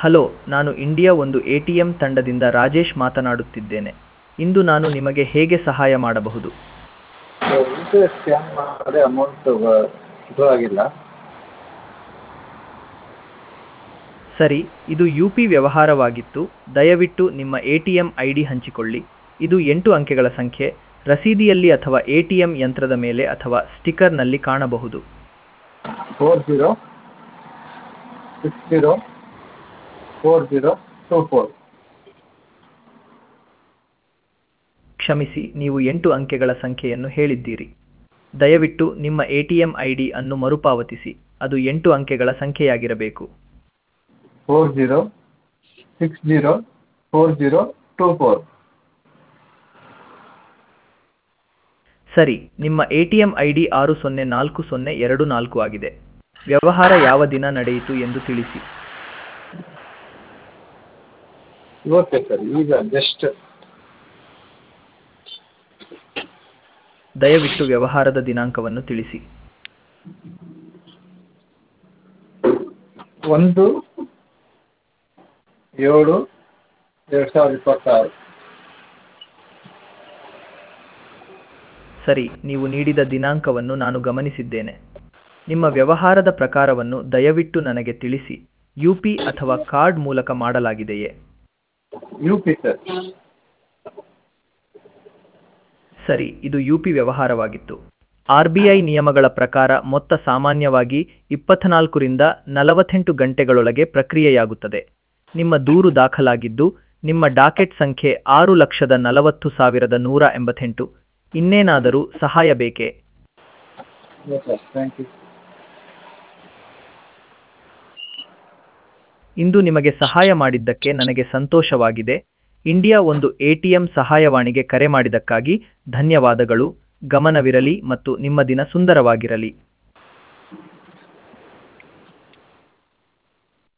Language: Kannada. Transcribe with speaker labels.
Speaker 1: ಹಲೋ ನಾನು ಇಂಡಿಯಾ ಒಂದು ಎ ಟಿ ಎಂ ತಂಡದಿಂದ ರಾಜೇಶ್ ಮಾತನಾಡುತ್ತಿದ್ದೇನೆ ಇಂದು ನಾನು ನಿಮಗೆ ಹೇಗೆ ಸಹಾಯ ಮಾಡಬಹುದು
Speaker 2: ಯು ಪಿ ಐ ಸ್ಕ್ಯಾನ್ ಮಾಡಿದ್ರೆ ಅಮೌಂಟ್ ಇದು ಆಗಿಲ್ಲ
Speaker 1: ಸರಿ ಇದು ಯು ಪಿ ವ್ಯವಹಾರವಾಗಿತ್ತು ದಯವಿಟ್ಟು ನಿಮ್ಮ A T M I D ಹಂಚಿಕೊಳ್ಳಿ ಇದು ಎಂಟು ಅಂಕೆಗಳ ಸಂಖ್ಯೆ ರಸೀದಿಯಲ್ಲಿ ಅಥವಾ ಎ ಟಿ ಎಂ ಯಂತ್ರದ ಮೇಲೆ ಅಥವಾ ಸ್ಟಿಕ್ಕರ್ನಲ್ಲಿ ಕಾಣಬಹುದು
Speaker 2: four zero six zero four zero two four
Speaker 1: ಕ್ಷಮಿಸಿ ನೀವು ಎಂಟು ಅಂಕೆಗಳ ಸಂಖ್ಯೆಯನ್ನು ಹೇಳಿದ್ದೀರಿ ದಯವಿಟ್ಟು ನಿಮ್ಮ A T M I D ಅನ್ನು ಮರುಪಾವತಿಸಿ ಅದು ಎಂಟು ಅಂಕೆಗಳ ಸಂಖ್ಯೆಯಾಗಿರಬೇಕು
Speaker 2: four zero six zero four zero two four
Speaker 1: ಸರಿ ನಿಮ್ಮ A T M I D ಆರು ಸೊನ್ನೆ ನಾಲ್ಕು ಸೊನ್ನೆ ಎರಡು ನಾಲ್ಕು ಆಗಿದೆ ವ್ಯವಹಾರ ಯಾವ ದಿನ ನಡೆಯಿತು ಎಂದು ತಿಳಿಸಿ
Speaker 2: ಓಕೆ ಸರ್ ಈಗ ಜಸ್ಟ್
Speaker 1: ದಯವಿಟ್ಟು ವ್ಯವಹಾರದ ದಿನಾಂಕವನ್ನು ತಿಳಿಸಿ
Speaker 2: ಒಂದು ಏಳು ಎರಡು ಸಾವಿರದ ಇಪ್ಪತ್ತಾರು
Speaker 1: ಸರಿ ನೀವು ನೀಡಿದ ದಿನಾಂಕವನ್ನು ನಾನು ಗಮನಿಸಿದ್ದೇನೆ ನಿಮ್ಮ ವ್ಯವಹಾರದ ಪ್ರಕಾರವನ್ನು ದಯವಿಟ್ಟು ನನಗೆ ತಿಳಿಸಿ ಯು ಪಿ ಅಥವಾ ಕಾರ್ಡ್ ಮೂಲಕ ಮಾಡಲಾಗಿದೆಯೇ
Speaker 2: ಯು ಪಿ ಸರ್
Speaker 1: ಸರಿ ಇದು ಯು ಪಿ ವ್ಯವಹಾರವಾಗಿತ್ತು ಆರ್ ಬಿ ಐ ನಿಯಮಗಳ ಪ್ರಕಾರ ಮೊತ್ತ ಸಾಮಾನ್ಯವಾಗಿ ಇಪ್ಪತ್ನಾಲ್ಕರಿಂದ ನಲವತ್ತೆಂಟು ಗಂಟೆಗಳೊಳಗೆ ಪ್ರಕ್ರಿಯೆಯಾಗುತ್ತದೆ ನಿಮ್ಮ ದೂರು ದಾಖಲಾಗಿದ್ದು ನಿಮ್ಮ ಡಾಕೆಟ್ ಸಂಖ್ಯೆ ಆರು ಲಕ್ಷದ ನಲವತ್ತು ಸಾವಿರದ ನೂರ ಎಂಬತ್ತೆಂಟು ಇನ್ನೇನಾದರೂ ಸಹಾಯ ಬೇಕೇ
Speaker 2: ಸರ್ ಥ್ಯಾಂಕ್ ಯು
Speaker 1: ಇಂದು ನಿಮಗೆ ಸಹಾಯ ಮಾಡಿದ್ದಕ್ಕೆ ನನಗೆ ಸಂತೋಷವಾಗಿದೆ ಇಂಡಿಯಾ ಒಂದು ಎಟಿಎಂ ಸಹಾಯವಾಣಿಗೆ ಕರೆ ಮಾಡಿದ್ದಕ್ಕಾಗಿ ಧನ್ಯವಾದಗಳು ಗಮನವಿರಲಿ ಮತ್ತು ನಿಮ್ಮ ದಿನ ಸುಂದರವಾಗಿರಲಿ